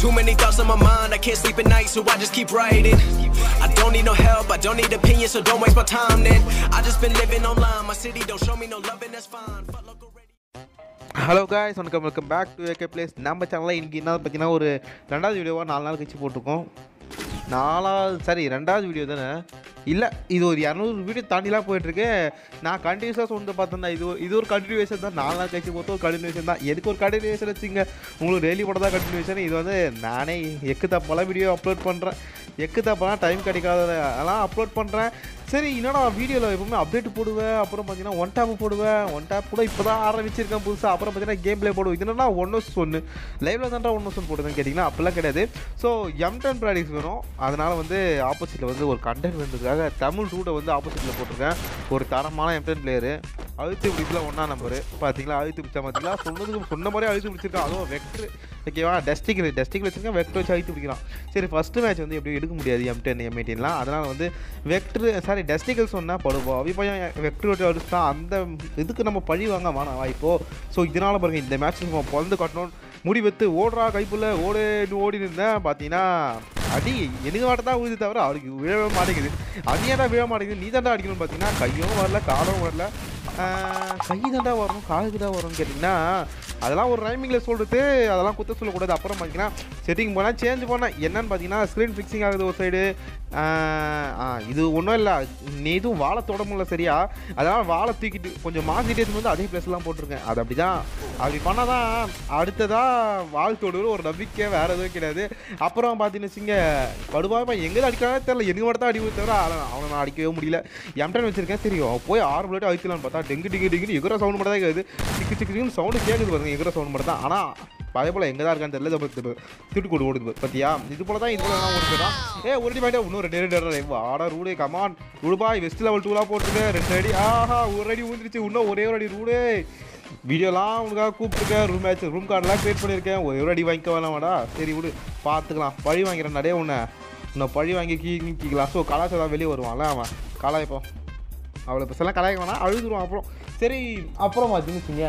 Too many thoughts on my mind, I can't sleep at night, so I just keep writing. I don't need no help, I don't need opinions, so don't waste my time then. I just been living online, my city don't show me no love, and that's fine. Fuck local radio. Hello guys வணக்கம் welcome back to AK Plays நம்ம சேனலில் இன்றைக்கி என்ன பார்த்தீங்கன்னா ஒரு ரெண்டாவது வீடியோவாக நாலு நாள் கழிச்சு போட்டிருக்கோம் நாலாவது சரி ரெண்டாவது வீடியோ தானே இல்லை இது ஒரு இரநூறு வீடியோ தாண்டிலாம் போயிட்டுருக்கு நான் கண்டினியூஸாக சொன்னது பார்த்தேன் இது ஒரு- இது ஒரு கண்டினியூவேஷன் தான் நாலு நாள் கழிச்சு போட்டு ஒரு கண்டினியூஷன் தான் எதுக்கு ஒரு கண்டினியூவேஷன் வச்சுங்க உங்களுக்கு டெய்லி போட தான் கண்டினியூஷன் இது வந்து நானே எக்கு தப்பெல்லாம் வீடியோ அப்லோட் பண்ணுறேன் எக்கு தப்பெல்லாம் டைம் கிடைக்காத அதெல்லாம் அப்லோட் பண்ணுறேன் சரி என்னடா வீடியோவில் எப்பவுமே அப்டேட் போடுவேன் அப்புறம் பார்த்தீங்கன்னா ஒன் டேப் போடுவேன் ஒன் டேப் கூட இப்போ தான் ஆரம்பிச்சிருக்கேன் புதுசாக அப்புறம் பார்த்தீங்கன்னா கேம் ப்ளே போடுவேன் இது என்னன்னா ஒன் ஹவர்ஸ் ஒன்று லைவில் தான்டா ஒன் ஹவர்ஸ் போடுதுன்னு கேட்டிங்கன்னா அப்படிலாம் கிடையாது ஸோ எம் டென் ப்ராடக்ட்ஸ் வேணும் அதனால் வந்து ஆப்போசிட்டில் வந்து ஒரு கண்டென்ட் வந்ததுக்காக தமிழ் ரூட்டை வந்து ஆப்போசிட்டில் போட்டிருக்கேன் ஒரு தரமான எம் டென் பிளேயரு அழுத்து பிடிச்சில் ஒன்றா நம்பரு பார்த்தீங்களா அழுத்து பிடிச்சா பார்த்தீங்களா சொன்னதுக்கு சொன்ன மாதிரி அழுத்து பிடிச்சிருக்கான் அதுவும் வெக்ட்ரு ஓகேவா டெஸ்டிக்கில் டெஸ்டிக்கில் வச்சுருக்கேன் வெக்டர் வச்சு அழுத்து பிடிக்கலாம் சரி ஃபஸ்ட்டு மேட்ச் வந்து எப்படி எடுக்க முடியாது எம் டென் எம் எயிட்டின்லாம் அதனால் வந்து வெக்ட்ரு சாரி டெஸ்டிக்கல் சொன்னால் படுவோம் அபிப்பயம் வெக்டர் வச்சு அடிச்சுட்டான் அந்த இதுக்கு நம்ம பழி வாங்க வேணாம் வாய்ப்போ ஸோ இதனால் பாருங்க இந்த மேட்ச் நம்ம பிறந்து கட்டணும் முடி வெத்து ஓடுறா கைப்புள்ள ஓடுன்னு ஓடி இருந்தேன் பார்த்தீங்கன்னா அடி எனக்கு மட்டும் தான் ஊதி தவிர அவருக்கு விழவே மாட்டேங்குது அது ஏன்டா விழ மாட்டேங்குது நீ தாண்டா அடிக்கணும்னு பார்த்தீங்கன்னா கையும் வரல காலும் வரல ஆஹ் கை தாண்டா வரணும் காலுக்கு தான் வரும்னு கேட்டிங்கன்னா அதெல்லாம் ஒரு ரைமிங்கில் சொல்கிறது அதெல்லாம் குத்த சொல்லக்கூடாது அப்புறம் பார்த்தீங்கன்னா செட்டிங் போனால் சேஞ்ச் பண்ணேன் என்னன்னு பார்த்தீங்கன்னா ஸ்க்ரீன் ஃபிக்ஸிங் ஆகுது ஒரு சைடு இது ஒன்றும் இல்லை நீ இதுவும் வாழை தொட முடியல சரியா அதனால் வாழை தூக்கிட்டு கொஞ்சம் மாற்றிட்டே வந்து அதே ப்ளஸ்லாம் போட்டிருக்கேன் அது அப்படி தான் அப்படி பண்ணால் தான் அடுத்ததாக வாழ் தொடுற ஒரு நம்பிக்கை வேறு எதுவும் கிடையாது அப்புறம் பார்த்தீங்கன்னு வச்சுங்க படுவாய் எங்கே அடிக்கிறானே தெரியல எனக்கு மட்டும் தான் அடிக்க தவிர அவனை அவனை நான் அடிக்கவே முடியல எம்டன் வச்சிருக்கேன் சரி அவன் போய் ஆறு பிளேட் அழிக்கலாம்னு பார்த்தா டெங்கு டிங்கு டிங்கு எகிற சவுண்ட் மட்டும் தான் கேட்குது சிக்கு சிக்கு சவுண்டு கேட்குது பாருங்க எகிற சவுண்ட் மட்டும் தான் ஆனால் அதே போல் எங்கே தான் இருக்கான்னு தெரியல இதோ திட்டு திட்டு கொடு ஓடுது பார்த்தியா இது போல தான் இது போல தான் ஓடுது தான் ஏ ஒரு அடி வாங்கிட்டா இன்னும் ரெண்டு ரெண்டு ரெண்டு வாடா ரூடே கமான் ரூபாய் வெஸ்ட் லெவல் டூலாம் போட்டுருக்கு ரெண்டு அடி ஆஹா ஒரு அடி ஊந்துருச்சு இன்னும் ஒரே ஒரு அடி ரூடே வீடியோலாம் உனக்காக கூப்பிட்டுருக்கேன் ரூம் மேட்ச் ரூம் கார்டெலாம் க்ரியேட் பண்ணியிருக்கேன் ஒரே ஒரு அடி வாங்கிக்க வேணாமாடா சரி விடு பார்த்துக்கலாம் பழி வாங்கிறேன் நடே உன்னை இன்னும் பழி வாங்கி கீ கீக்கலாம் ஸோ கலாச்சாரம் வெளியே வருவான்ல அவன் கலாய்ப்போம் அவ்வளோ பெருசெல்லாம் கலாய்க்க வேணாம் அழுதுருவான் அப்புறம் சரி அப்புறம் பார்த்தீங்கன்னு வச்சுங்க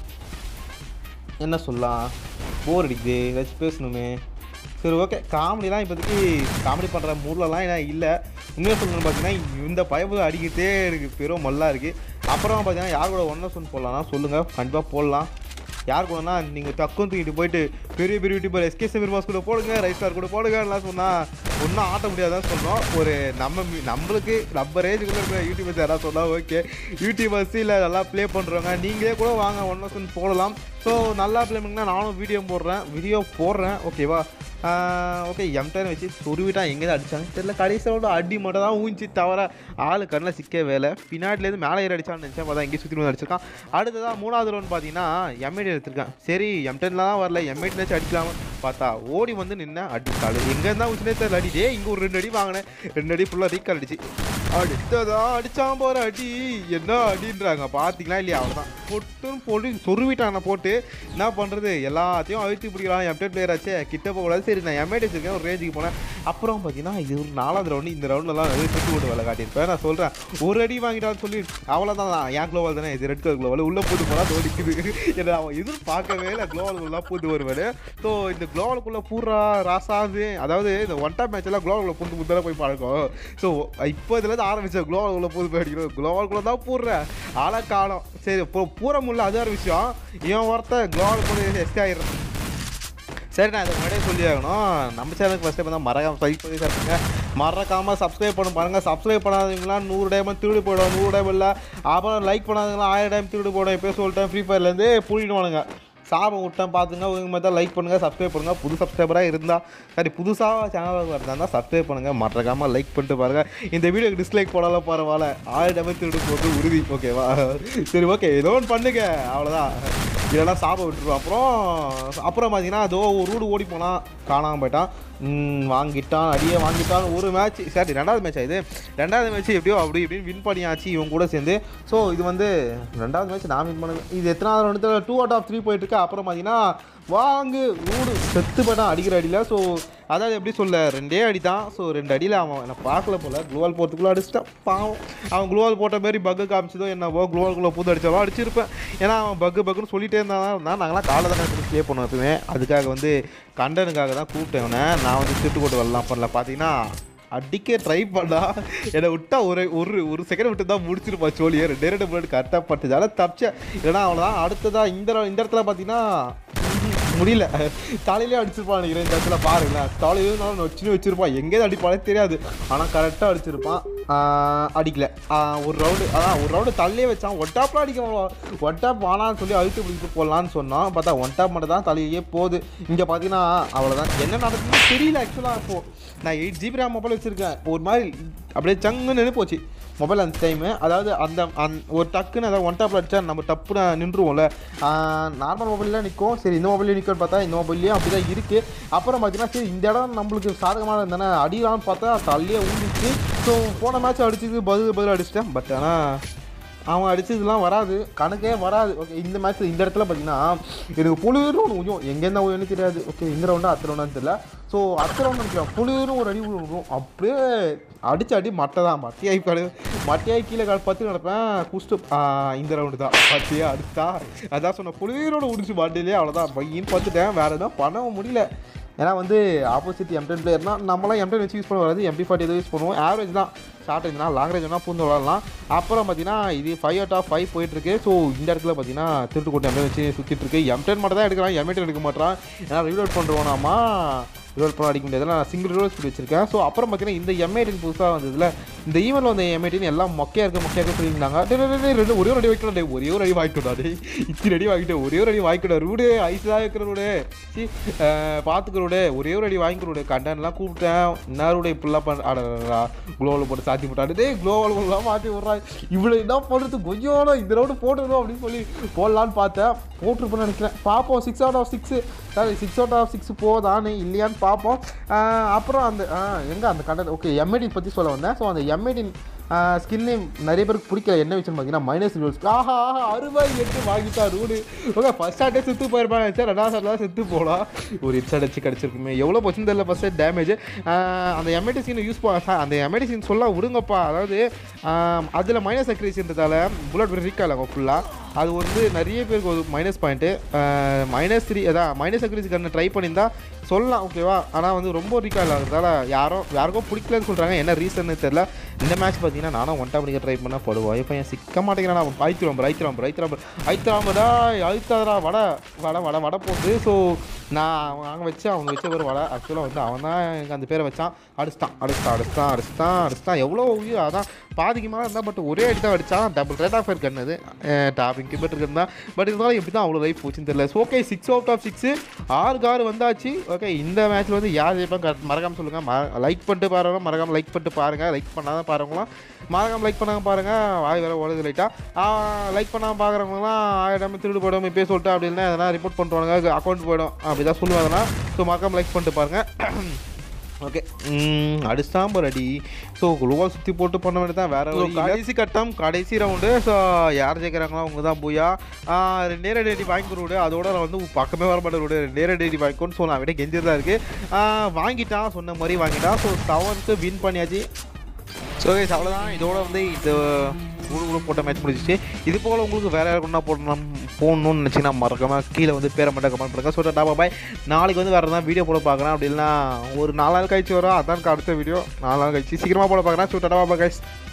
என்ன சொல்லலாம் போர் அடிக்குது ஏதாச்சும் பேசணுமே சரி ஓகே காமெடிலாம் இப்போதைக்கு காமெடி பண்ணுற மூட்லலாம் என்ன இல்லை உண்மையாக சொல்லணும்னு பார்த்தீங்கன்னா இந்த பயபுல அடிக்கிட்டே இருக்குது பெரும் மல்லாக இருக்குது அப்புறம் பார்த்தீங்கன்னா யார் கூட ஒன்றா சொன்ன போடலாம்னா சொல்லுங்கள் கண்டிப்பாக போடலாம் யார் கூடனா நீங்கள் டக்குன்னு தூக்கிட்டு போயிட்டு பெரிய பெரிய யூடியூபர் எஸ்கே சமீர் கூட போடுங்க ரைஸ் ஸ்டார் கூட போடுங்கலாம் சொன்னால் ஒன்றும் ஆட்ட முடியாதான் சொன்னோம் ஒரு நம்ம மீ- நம்மளுக்கு நம்ம ரேஞ்சுக்குள்ள இருக்கிற யூடியூபர்ஸ் யாராவது சொன்னால் ஓகே யூடியூபர்ஸ் இல்லை நல்லா ப்ளே பண்ணுறவங்க நீங்களே கூட வாங்க ஒன் வருஷம் போடலாம் ஸோ நல்லா ப்ளே பண்ணிங்கன்னா நானும் வீடியோ போடுறேன் வீடியோ போடுறேன் ஓகேவா ஓகே எம்டன் வச்சு சொருவிட்டான் எங்கே அடிச்சாங்க தெரியல கடைசியோட அடி மட்டும் தான் ஊஞ்சி தவிர ஆளு கண்ணில் சிக்க வேலை பின்னாடிலேருந்து மேலே ஏறி அடிச்சான்னு நினச்சேன் பார்த்தா எங்கேயும் சுற்றி வந்து அடிச்சிருக்கான் அடுத்ததாக மூணாவது ரவுண்ட் பார்த்தீங்கன்னா எம்ஐடி எடுத்திருக்கேன் சரி எம்டென்ல தான் வரல எம்ஐடி வச்சு அடிக்கலாமா பார்த்தா ஓடி வந்து நின்று அடிச்சாலு எங்கே இருந்தால் உச்சினே தெரியல அடி டே இங்கே ஒரு ரெண்டு அடி வாங்கினேன் ரெண்டு அடி ஃபுல்லாக ரீக்கால் அடிச்சு அடுத்ததான் அடிச்சான் போகிற அடி என்ன அடின்றாங்க பார்த்தீங்களா இல்லையா அவ்வளோதான் பொட்டுன்னு போட்டு சொருவிட்டாங்க போட்டு என்ன பண்ணுறது எல்லாத்தையும் அழுத்தி பிடிக்கலாம் எம்டென் பிளேயர் ஆச்சே கிட்ட போகக்கூடாது சரி நான் எம்ஐடி வச்சிருக்கேன் ஒரு ரேஞ்சுக்கு போனேன் அப்புறம் பார்த்தீங்கன்னா இது ஒரு நாலாவது ரவுண்டு இந்த ரவுண்டெல்லாம் நிறைய சுட்டு போட்டு வேலை காட்டியிருப்பேன் நான் சொல்கிறேன் ஒரு அடி வாங்கிட்டான்னு சொல்லி அவ்வளோதான் நான் என் குளோவல் தானே இது ரெட் கலர் குளோவல் உள்ளே போட்டு போனால் தோடிக்குது என்ன அவன் எதிர்பார்க்கவே இல்லை குளோவலுக்குள்ளே பூந்து வருவார் ஸோ இந்த குளோவலுக்குள்ளே பூரா ராசாது அதாவது இந்த ஒன் டைம் மேட்ச் எல்லாம் குளோவலுக்குள்ள பூந்து முந்தால போய் பழக்கம் ஸோ இப்போ இதுலேருந்து ஆரம்பிச்ச குளோவலுக்குள்ள பூந்து போய் அடிக்கணும் குளோவலுக்குள்ள தான் பூடுறேன் ஆளை காலம் சரி இப்போ பூர முடியல அது ஒரு விஷயம் இவன் ஒருத்தன் குளோவலுக்குள்ள எஸ்டி ஆயிடுறான் சரி நான் இதை முன்னாடியே சொல்லி ஆகணும் நம்ம சேனலுக்கு ஃபஸ்ட் டைம் தான் மறக்காம சப்ஸ்கிரைப் பண்ணி சாப்பிடுங்க மறக்காமல் சப்ஸ்கிரைப் பண்ண பாருங்கள் சப்ஸ்கிரைப் பண்ணாதவங்களா நூறு டைம் திருடு போயிடும் நூறு டைம் இல்லை அப்புறம் லைக் பண்ணாதவங்களாம் ஆயிரம் டைம் திருடு போயிடும் இப்போ சொல்லிட்டேன் ஃப்ரீ ஃபயர்லேருந்து புள்ளிடுவானுங்க சாபம் விட்டேன் பார்த்துங்க உங்க மாதிரி தான் லைக் பண்ணுங்கள் சப்ஸ்கிரைப் பண்ணுங்கள் புது சப்ஸ்கிரைபராக இருந்தால் சரி புதுசாக சேனலுக்கு வரதா சப்ஸ்கிரைப் பண்ணுங்கள் மறக்காமல் லைக் பண்ணிட்டு பாருங்கள் இந்த வீடியோக்கு டிஸ்லைக் போடாலும் பரவாயில்ல ஆயிரம் டைம் திருடு போட்டு உறுதி ஓகேவா சரி ஓகே ஏதோ ஒன்று பண்ணுங்க அவ்வளோதான் இல்லைன்னா சாபம் விட்டுருவோம் அப்புறம் அப்புறம் பார்த்தீங்கன்னா அதோ ஒரு ரூடு ஓடி போனான் காணாமல் போயிட்டான் ம், வாங்கிட்டான் அடியே வாங்கிட்டான் ஒரு மேட்ச் சரி ரெண்டாவது மேட்ச் இது ரெண்டாவது மேட்ச் எப்படியோ அப்படி இப்படின்னு வின் பண்ணியாச்சு இவங்க கூட சேர்ந்து ஸோ இது வந்து ரெண்டாவது மேட்ச் நான் வின் பண்ணுவேன் இது எத்தனாவது round two out of three போயிட்டு இருக்கு அப்புறம் பார்த்தீங்கன்னா வாங்கு ஊடு செத்து போட்டான் அடிக்கிற அடியில் ஸோ அதாவது எப்படி சொல்ல ரெண்டே அடி தான் ஸோ ரெண்டு அடியில் அவன் என்னை பார்க்கல போல் குளோவால் போகிறதுக்குள்ளே அடிச்சிட்டான் பாவம் அவன் குளோவால் போட்ட மாதிரி பக்கு காமிச்சதோ என்னவோ குளோவால்குள்ளே பூந்து அடிச்சாலோ அடிச்சிருப்பேன் ஏன்னா அவன் பக்கு பக்குன்னு சொல்லிட்டே இருந்தா தான் இருந்தான் நாங்களாம் காலை தானே ப்ளே பண்ணுவோம் எப்பவுமே அதுக்காக வந்து கண்டனுக்காக தான் கூப்பிட்டேன் அவனை நான் வந்து திட்டு போட்டு வரலாம் பண்ணல பார்த்தீங்கன்னா அடிக்க ட்ரை பண்ணா என்னை விட்டா ஒரு ஒரு ஒரு செகண்ட் விட்டு தான் முடிச்சிருப்பா சோழியை ரெண்டே ரெண்டு புல்லட் கரெக்டாக பட்டுச்சு அதனால் தப்பிச்சேன் இல்லைனா அவ்வளோதான் அடுத்ததா இந்த இந்த இடத்துல பார்த்தீங்கன்னா ம்ஹும், முடியல தலையிலே அடிச்சிருப்பான் நினைக்கிறேன் இந்த இடத்துல பாருங்களேன் தலையிலே நான் வச்சுன்னு வச்சிருப்பான் எங்கேயும் அடிப்பானே தெரியாது ஆனால் கரெக்டாக அடிச்சிருப்பான் ஆஹ், அடிக்கல ஆஹ், ஒரு ரவுண்டு அதான் ஒரு ரவுண்டு தள்ளியே வச்சான் ஒன் டாப்லாம் அடிக்க ஒன் டாப் வானான்னு சொல்லி அழுத்து பிடிச்சிட்டு போடலான்னு சொன்னோம் பார்த்தா ஒன் டாப் மட்டும் தான் தலையே போகுது இங்கே பார்த்தீங்கன்னா அவ்வளோதான் என்ன நடக்குதுன்னு தெரியல ஆக்சுவலாக இப்போது நான் எயிட் ஜிபி ரேம் மொபைல் வச்சுருக்கேன் ஒரு மாதிரி அப்படியே சங்குன்னு நின்று போச்சு மொபைல் அந்த டைமு அதாவது அந்த அந் ஒரு டக்குன்னு அதாவது ஒன் டாப்பில் அடிச்சா நம்ம டப்புன்னு நின்றுவோம்ல நார்மல் மொபைலில் நிற்கும் சரி இந்த மொபைல்லையும் நிற்கும்னு பார்த்தா இந்த மொபைல்லையும் அப்படி தான் இருக்குது அப்புறம் பார்த்தீங்கன்னா சரி இந்த இடம் நம்மளுக்கு சாதகமாக இருந்தானே அடிக்கலாம்னு பார்த்தா தள்ளியே ஊந்துச்சு ஸோ போன மேட்ச் அடிச்சது பதில் பதில் அடிச்சிட்டேன் பட் ஆனால் அவன் அடிச்சதுலாம் வராது கணக்கே வராது ஓகே இந்த மேட்ச் இந்த இடத்துல பார்த்தீங்கன்னா எனக்கு புளியூர்னு ஒன்று உயும் எங்கேருந்து உயன்னு தெரியாது ஓகே இந்த ரவுண்டா அத்த ரவுண்டான்னு தெரியல ஸோ அத்த ரவுண்ட் நினைக்கிறேன் புளியூர்னு ஒரு அடி விழுவும் அப்படியே அடிச்சு அடி மட்டை தான் மட்டையாய் கடு மட்டையாய் கீழே கால் பத்து நடப்பேன் குஸ்ட்டு இந்த ரவுண்டு தான் பத்தியா அடுத்தா அதான் சொன்ன புளியூரோட உடிச்சு மாட்டிலே அவ்வளோதான் பையன் பார்த்துட்டேன் வேறு எதுவும் பண்ணவும் முடியல ஏன்னா வந்து ஆப்போசிட் எம்டென் பிளேயர்னா நம்மளாம் எம்டென் வச்சு யூஸ் பண்ண வராது எம்பி ஃபார்ட்டி எதுவும் யூஸ் பண்ணுவோம் ஆவரேஜ் தான் ஷார்ட் ரேஞ்ச்னா லாங் ரேஞ்ச் வேணால் பூந்து விளாட்லாம் அப்புறம் பார்த்தீங்கன்னா இது ஃபைவ் அவுட் ஆஃப் ஃபைவ் போயிட்டுருக்கு ஸோ இந்த இடத்துல பார்த்தீங்கன்னா திருட்டுக்கோட்டை எம்டென் வச்சு சுற்றிட்டு இருக்கு எம்டென் மட்டும் தான் எடுக்கிறான் எம்ஏட்டன் எடுக்க மாட்டான் ஏன்னா ரீலோட் பண்ணுறோனாமா ரிவல் பண்ண அடிக்க முடியாது நான் சிங்கிள் ரிவல் ஸ்பீட் வச்சிருக்கேன் ஸோ அப்புறம் பார்த்தீங்கன்னா இந்த எம்ஐடின் புதுசாக வந்ததுல இந்த ஈவெண்ட்டில் வந்த எம்ஐடின் எல்லாம் மொக்கையாக இருக்க மொக்கையாக இருக்க சொல்லியிருந்தாங்க டேய், டேய், டேய், ரெண்டு ஒரே ஒரு அடி வாங்கிட்டோம் டேய், ஒரே ஒரு அடி வாங்கிட்டோம் டேய் இத்தனை அடி வாங்கிட்டோம் ஒரே ஒரு அடி வாங்கிட்டோம் ரூடு ஐஸாக இருக்கிற ரூடு சி பார்த்துக்கிறோடு ஒரே ஒரு அடி வாங்கிக்கிறோடு கண்டன்லாம் கூப்பிட்டேன் இன்னாரோட இப்படிலாம் பண்ண அடடா குளோவில் போட்டு சாத்தி போட்டாடு டேய் குளோவில் போலாம் மாற்றி விட்றான் இவ்வளோ என்ன பண்ணுறது கொஞ்சம் இந்த ரவுண்டு போட்டுருந்தோம் அப்படின்னு சொல்லி போடலான்னு பார்த்தேன் போட்டிருப்பேன்னு நினைக்கிறேன் பார்ப்போம் six out of six sorry six out of six போதான்னு இல்லையான்னு பார்ப்போம் ஆஹ் அப்புறம் அந்த எங்கே அந்த கண்டென்ட் ஓகே எம்ஐடின் பற்றி சொல்ல வந்தேன் ஸோ அந்த எம்ஐடின் ஸ்கின்னு நிறைய பேருக்கு பிடிக்கல என்ன விஷயம் பார்த்தீங்கன்னா மைனஸ் ரிவல்ஸ் ஆஹா ஆஹா அறுபது எட்டு வாங்கிட்டா ரூடு ஓகே ஃபர்ஸ்ட் ஆட்டே செத்து போயிருப்பாங்க சார் ரெண்டாவது ஆட்டில் செத்து போகலாம் ஒரு ஹிட் ஷாட் வச்சு கிடச்சிருக்குமே எவ்வளோ போச்சுன்னு தெரியல ஃபஸ்ட்டு டேமேஜ் அந்த எம்ஐடி சீனை யூஸ் பண்ண அந்த எம்ஐடி சீன் சொல்ல விடுங்கப்பா அதாவது அதில் மைனஸ் அக்ரேசின்றதால புல்லட் ரீக்கால் ஆகும் ஃபுல்லாக அது வந்து நிறைய பேருக்கு ஒரு மைனஸ் பாயிண்ட்டு மைனஸ் த்ரீ அதான் மைனஸ் அக்ரிசி கண்ணை ட்ரை பண்ணியிருந்தா சொல்லலாம் ஓகேவா ஆனால் வந்து ரொம்ப ரீகால் ஆகுறதால யாரும் யாருக்கும் பிடிக்கலன்னு சொல்கிறாங்க என்ன ரீசன்னு தெரில இந்த மேட்ச் பார்த்தீங்கன்னா நானும் ஒன் டாப் பண்ணிக்க ட்ரை பண்ணால் படுவோம் இப்போ என் சிக்க மாட்டேங்கிறான் அவன் ஐத்துராம்பர் ஐத்துராம்பர் ஐத்துராம்பர் ஐத்துராம்படா அழுத்தாதரா வடை வடை வடை வடை போகுது ஸோ நான் அவன் அங்கே வச்சு அவங்க வச்ச ஒரு வடை ஆக்சுவலாக வந்து அவன் தான் எனக்கு அந்த பேரை வச்சான் அடிச்சிட்டான் அடிச்சிட்டான் அடிச்சிட்டான் அடிச்சிட்டான் அடிச்சிட்டான் எவ்வளோ உயிர் அதான் பாதிக்கு மேலே இருந்தால் பட் ஒரே அடி தான் அடித்தான் டபுள் ரேட் ஆஃப் ஃபயர் கண்ணு அது டாப் இன்கிபேட்டர் இருந்தால் பட் இருந்தாலும் எப்படி தான் அவ்வளோ லைஃப் போச்சுன்னு தெரியல so okay six out of six ஆறு கார் வந்தாச்சு ஓகே இந்த மேட்ச்சில் வந்து யார் ஜெயிப்பாங்க மறக்காமல் சொல்லுங்கள் லைக் பண்ணிட்டு பாருங்க மறக்காமல் லைக் பண்ணிட்டு பாருங்கள் லைக் பண்ணாதான் பாருங்களாம் மறக்காமல் லைக் பண்ணாமல் பாருங்கள் வாய் வேறு ஓடுது லைட்டாக லைக் பண்ணாமல் பார்க்குறவங்களாம் ஆயிரம் திருடு போயிடும் இப்போயே சொல்லிட்டு அப்படின்னா எதனா ரிப்போர்ட் பண்ணுவாங்க அக்கௌண்ட் போயிடும் அப்படி தான் சொல்லுவேன் அதெல்லாம் ஸோ மறக்காமல் லைக் பண்ணிட்டு பாருங்கள் ஓகே அடிச்சாம் அடி ஸோ குழுவால் சுற்றி போட்டு பண்ண வேண்டியது தான் வேற ஒரு கடைசி கட்டம் கடைசி ரவுண்டு ஸோ யார் ஜெயிக்கிறாங்களோ அவங்க தான் போயா ரெண்டே ரெண்டு அடி வாங்கிக்கிறோடு அதோட நான் வந்து பக்கமே வர மாட்டேன் ரெண்டே ரெண்டு அடி வாங்கிக்கோன்னு ஸோ நான் விட கெஞ்சிட்டு தான் இருக்குது வாங்கிட்டான் சொன்ன மாதிரி வாங்கிட்டான் ஸோ செவன்த்து வின் பண்ணியாச்சு ஸோ கைஸ் அவ்வளோதான் இதோட வந்து இந்த குழு குழு போட்ட மேட்ச் முடிஞ்சிச்சு இது போல் உங்களுக்கு வேறு யாருக்குன்னா போடணும் போடணும்னு நினச்சிங்கன்னா மறக்காம கீழே வந்து பேரை மட்டும் கமெண்ட் பண்ணுங்கள் ஸோ டாபா பாய் நாளைக்கு வந்து வேறு எதாவது வீடியோ போட பார்க்குறேன் அப்படி இல்லைனா ஒரு நாலு நாள் கழிச்சு வரும் அதான் அடுத்த வீடியோ நாலு நாள் கழிச்சு சீக்கிரமாக போட பார்க்குறேன் ஸோ டாபா பாய் கைஸ்